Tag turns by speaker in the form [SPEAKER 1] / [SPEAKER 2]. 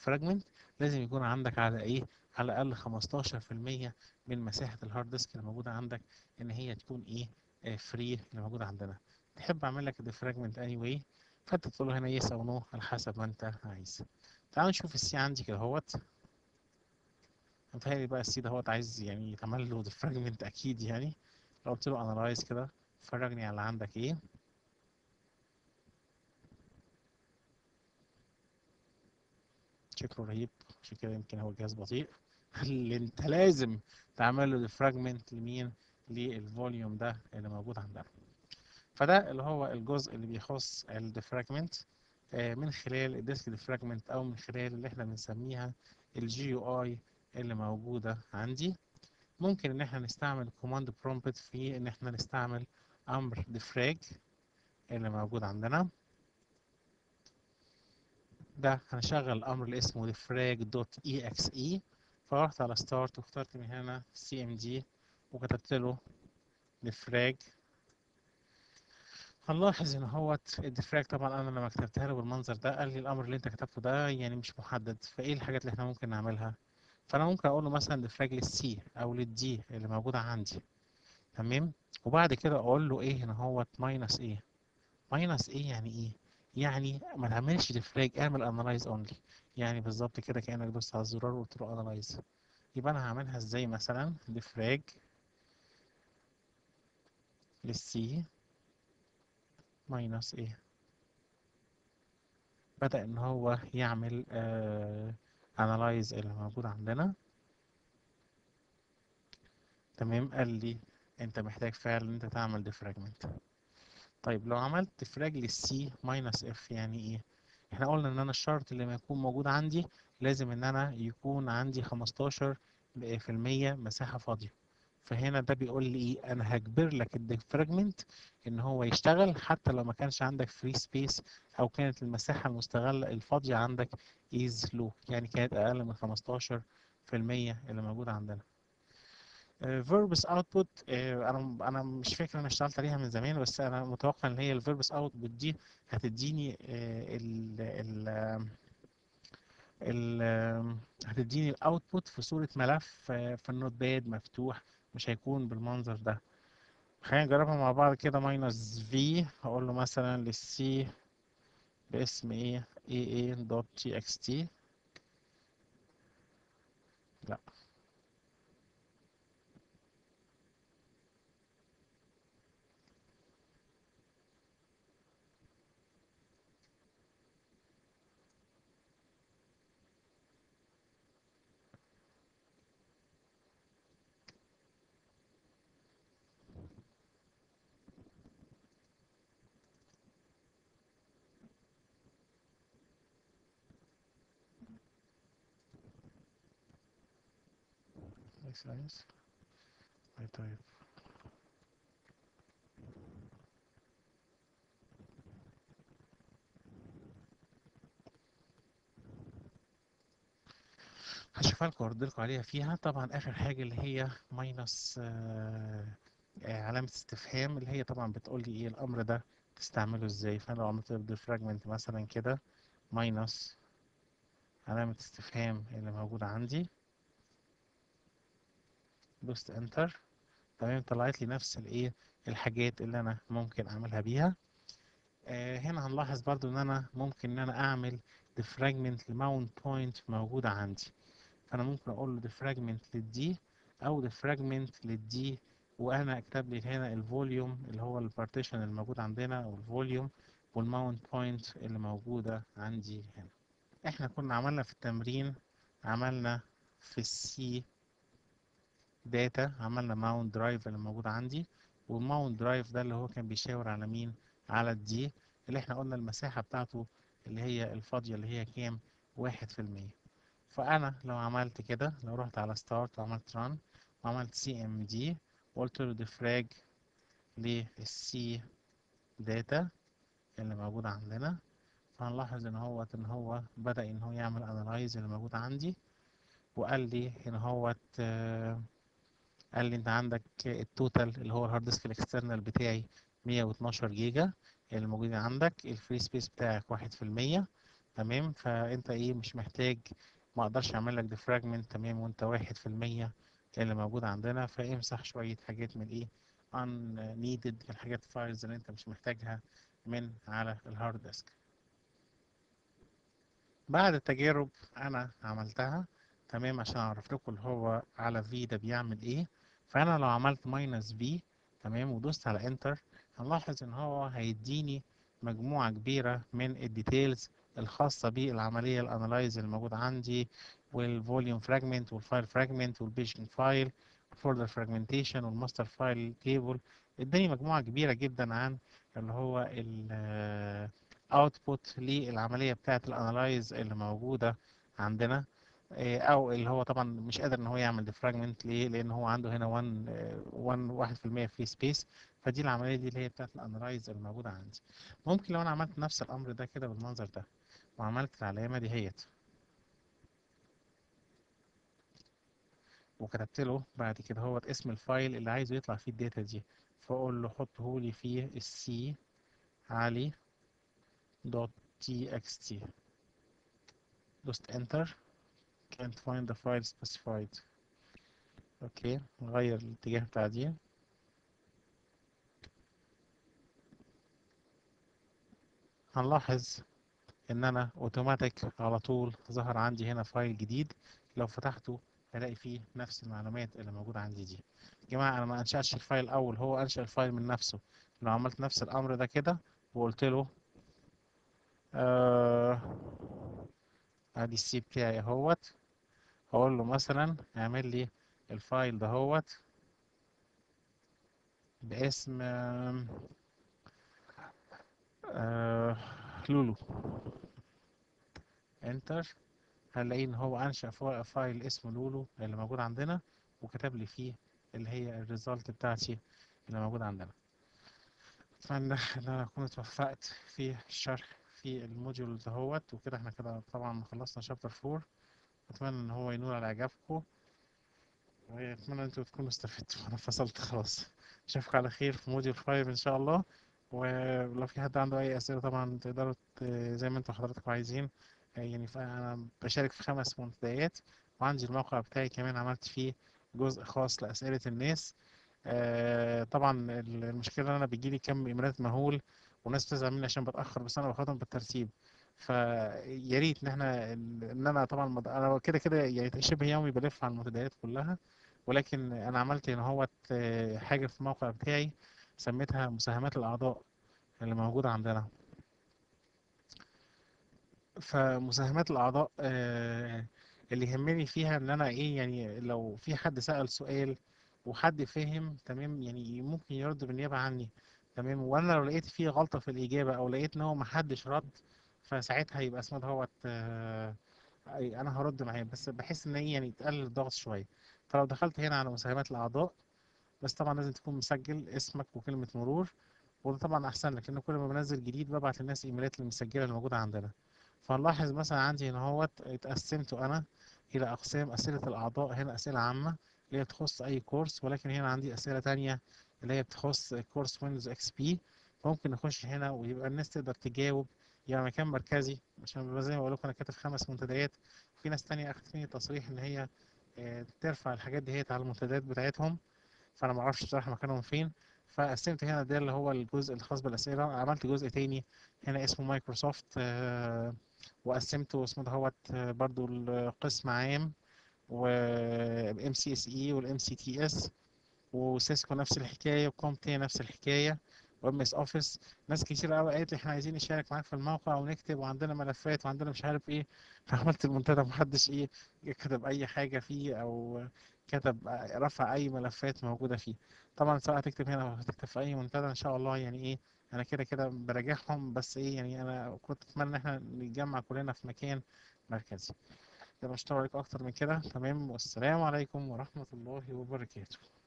[SPEAKER 1] ديفراجمنت لازم يكون عندك على ايه على الاقل 15% من مساحه الهارد ديسك اللي موجوده عندك ان هي تكون ايه فري اللي موجوده عندنا تحب اعمل لك ديفراجمنت اني واي فانت تقول له هنا يس او نو على حسب ما انت عايز تعال نشوف السي عندي كده اهوت متهيألي بقى السي ده هوت عايز يعني يتعمل له ديفراجمنت اكيد يعني لو قلت له انالايز كده فرجني على عندك ايه شكله رهيب عشان كده يمكن هو الجهاز بطيء اللي انت لازم تعمل له ديفراجمنت لمين للفوليوم ده اللي موجود عندنا فده اللي هو الجزء اللي بيخص الديفراجمنت من خلال الديسك ديفراجمنت او من خلال اللي احنا بنسميها الجي يو اي اللي موجوده عندي ممكن ان احنا نستعمل كوماند برومبت في ان احنا نستعمل امر ديفراج اللي موجود عندنا ده هنشغل الامر اللي اسمه defrag.exe فرحت على ستارت واخترت من هنا cmd وكتبت له defrag هنلاحظ ان هو الديفراج طبعا انا لما كتبتها له بالمنظر ده قال لي الامر اللي انت كتبته ده يعني مش محدد فايه الحاجات اللي احنا ممكن نعملها فانا ممكن اقول له مثلا ديفراج للسي او للدي اللي موجوده عندي تمام وبعد كده اقول له ايه هنا هو ماينس ايه ماينس ايه يعني ايه يعني ما تعملش ديفراج اعمل انالايز اونلي يعني بالظبط كده كانك دوست على الزرار وقلت له انالايز يبقى انا هعملها ازاي مثلا ديفراج للسي ماينس ايه بدأ ان هو يعمل انالايز اللي موجود عندنا تمام قال لي انت محتاج فعلا انت تعمل ديفراجمنت طيب لو عملت ديفراج للسي ماينس اف يعني ايه احنا قلنا ان انا الشرط اللي ما يكون موجود عندي لازم ان انا يكون عندي 15 في المية مساحة فاضية فهنا ده بيقول لي ايه انا هجبر لك الديفراجمنت ان هو يشتغل حتى لو ما كانش عندك فري سبيس او كانت المساحة المستغلة الفاضية عندك is low يعني كانت اقل من 15 في المية اللي موجودة عندنا فيربس اوتبوت انا انا مش فاكر انا اشتغلت عليها من زمان بس انا متوقع ان هي الفيربس اوتبوت دي هتديني ال ال ال هتديني الاوتبوت في صورة ملف في النوت باد مفتوح مش هيكون بالمنظر ده خلينا نجربها مع بعض كده ماينس في هقول له مثلا للسي باسم ايه aa.txt لا ساينس اي طيب هشوفها لكم وارد لكم عليها فيها طبعا اخر حاجه اللي هي ماينس علامه استفهام اللي هي طبعا بتقول لي ايه الامر ده تستعمله ازاي فانا لو عملت ديفراجمنت مثلا كده ماينس علامه استفهام اللي موجوده عندي دوست انتر تمام طلعت لي نفس الايه الحاجات اللي انا ممكن اعملها بيها آه هنا هنلاحظ برضو ان انا ممكن ان انا اعمل ديفراجمنت لماونت بوينت موجوده عندي فانا ممكن اقول له ديفراجمنت للدي او ديفراجمنت للدي وانا اكتب لي هنا الفوليوم اللي هو البارتيشن الموجود عندنا او الفوليوم والماونت بوينت اللي موجوده عندي هنا احنا كنا عملنا في التمرين عملنا في السي داتا عملنا ماونت درايف اللي موجود عندي والماونت درايف ده اللي هو كان بيشاور على مين على الدي اللي احنا قلنا المساحة بتاعته اللي هي الفاضية اللي هي كام واحد في المية فأنا لو عملت كده لو رحت على ستارت وعملت ران وعملت سي ام دي وقلت له ديفراج للسي داتا اللي موجودة عندنا فهنلاحظ ان هو ان هو بدأ ان هو يعمل انالايز اللي موجود عندي وقال لي ان هو قال لي انت عندك التوتال اللي هو الهارد ديسك الاكسترنال بتاعي 112 جيجا اللي موجودين عندك الفري سبيس بتاعك واحد في المية تمام فانت ايه مش محتاج ما اقدرش اعمل لك ديفراجمنت تمام وانت واحد في المية اللي موجود عندنا فامسح شوية حاجات من ايه unneeded الحاجات فايلز اللي انت مش محتاجها من على الهارد ديسك بعد التجارب انا عملتها تمام عشان اعرف لكم اللي هو على في ده بيعمل ايه فانا لو عملت ماينس في تمام ودوست على انتر هنلاحظ ان هو هيديني مجموعة كبيرة من الديتيلز الخاصة بالعملية الانالايز اللي موجود عندي والفوليوم فراجمنت والفايل فراجمنت والبيجنج فايل الفولدر فراجمنتيشن والماستر فايل تيبل اداني مجموعة كبيرة جدا عن اللي هو ال output للعملية بتاعة الانالايز اللي موجودة عندنا او اللي هو طبعا مش قادر ان هو يعمل ديفراجمنت ليه لان هو عنده هنا 1 1 1% فري سبيس فدي العمليه دي اللي هي بتاعت الانرايز اللي موجوده عندي ممكن لو انا عملت نفس الامر ده كده بالمنظر ده وعملت العلامه دي هيت وكتبت له بعد كده هو اسم الفايل اللي عايزه يطلع فيه الداتا دي فاقول له حطه لي فيه السي علي دوت تي اكس تي دوست انتر can't find the file specified اوكي نغير الاتجاه بتاع دي هنلاحظ ان انا اوتوماتيك على طول ظهر عندي هنا فايل جديد لو فتحته هلاقي فيه نفس المعلومات اللي موجودة عندي دي يا جماعة انا ما انشأتش الفايل الاول هو انشأ الفايل من نفسه لو عملت نفس الامر ده كده وقلت له آه ادي السي بتاعي اهوت هقول له مثلا اعمل لي الفايل دهوت باسم آه لولو انتر هنلاقي ان هو انشأ فايل اسمه لولو اللي موجود عندنا وكتب لي فيه اللي هي الريزلت بتاعتي اللي موجود عندنا اتمنى ان انا اكون اتوفقت في الشرح في الموديول دهوت وكده احنا كده طبعا خلصنا شابتر 4 اتمنى ان هو ينور على اعجابكم واتمنى ان انتوا تكونوا استفدتوا انا فصلت خلاص اشوفكم على خير في موديول 5 ان شاء الله ولو في حد عنده اي اسئله طبعا تقدروا زي ما انتوا حضراتكم عايزين يعني انا بشارك في خمس منتديات وعندي الموقع بتاعي كمان عملت فيه جزء خاص لاسئله الناس آه طبعا المشكله ان انا بيجيلي كم ايميلات مهول وناس بتزعل مني عشان بتاخر بس انا باخدهم بالترتيب فيا ريت ان احنا ان انا طبعا انا كده كده يعني شبه يومي بلف على المنتديات كلها ولكن انا عملت ان هو حاجه في الموقع بتاعي سميتها مساهمات الاعضاء اللي موجوده عندنا فمساهمات الاعضاء اللي يهمني فيها ان انا ايه يعني لو في حد سأل سؤال وحد فهم تمام يعني ممكن يرد بالنيابه عني تمام وانا لو لقيت فيه غلطه في الاجابه او لقيت ان هو محدش رد فساعتها يبقى اسمه دوت آه انا هرد معاه بس بحس ان ايه يعني تقلل الضغط شويه فلو دخلت هنا على مساهمات الاعضاء بس طبعا لازم تكون مسجل اسمك وكلمه مرور وده طبعا احسن لك لان كل ما بنزل جديد ببعت للناس ايميلات المسجله اللي موجوده عندنا فنلاحظ مثلا عندي هنا هوت اتقسمت انا الى اقسام اسئله الاعضاء هنا اسئله عامه اللي هي تخص اي كورس ولكن هنا عندي اسئله تانية اللي هي بتخص كورس ويندوز اكس بي ممكن نخش هنا ويبقى الناس تقدر تجاوب يعني مكان مركزي عشان زي ما بقول لكم انا كاتب خمس منتديات في ناس تانية اخدت مني تصريح ان هي ترفع الحاجات دي على المنتديات بتاعتهم فانا ما اعرفش بصراحه مكانهم فين فقسمت هنا ده اللي هو الجزء الخاص بالاسئله عملت جزء تاني هنا اسمه مايكروسوفت وقسمته اسمه دهوت برضو القسم عام و ام سي اس اي والام سي تي اس وسيسكو نفس الحكايه وكومتي نفس الحكايه وام اس اوفيس ناس كتير قوي قالت لي احنا عايزين نشارك معاك في الموقع ونكتب وعندنا ملفات وعندنا مش عارف ايه فعملت المنتدى محدش ايه كتب اي حاجه فيه او كتب رفع اي ملفات موجوده فيه طبعا سواء هتكتب هنا او هتكتب في اي منتدى ان شاء الله يعني ايه انا كده كده براجعهم بس ايه يعني انا كنت اتمنى ان احنا نتجمع كلنا في مكان مركزي ده مش طول عليكم اكتر من كده تمام والسلام عليكم ورحمه الله وبركاته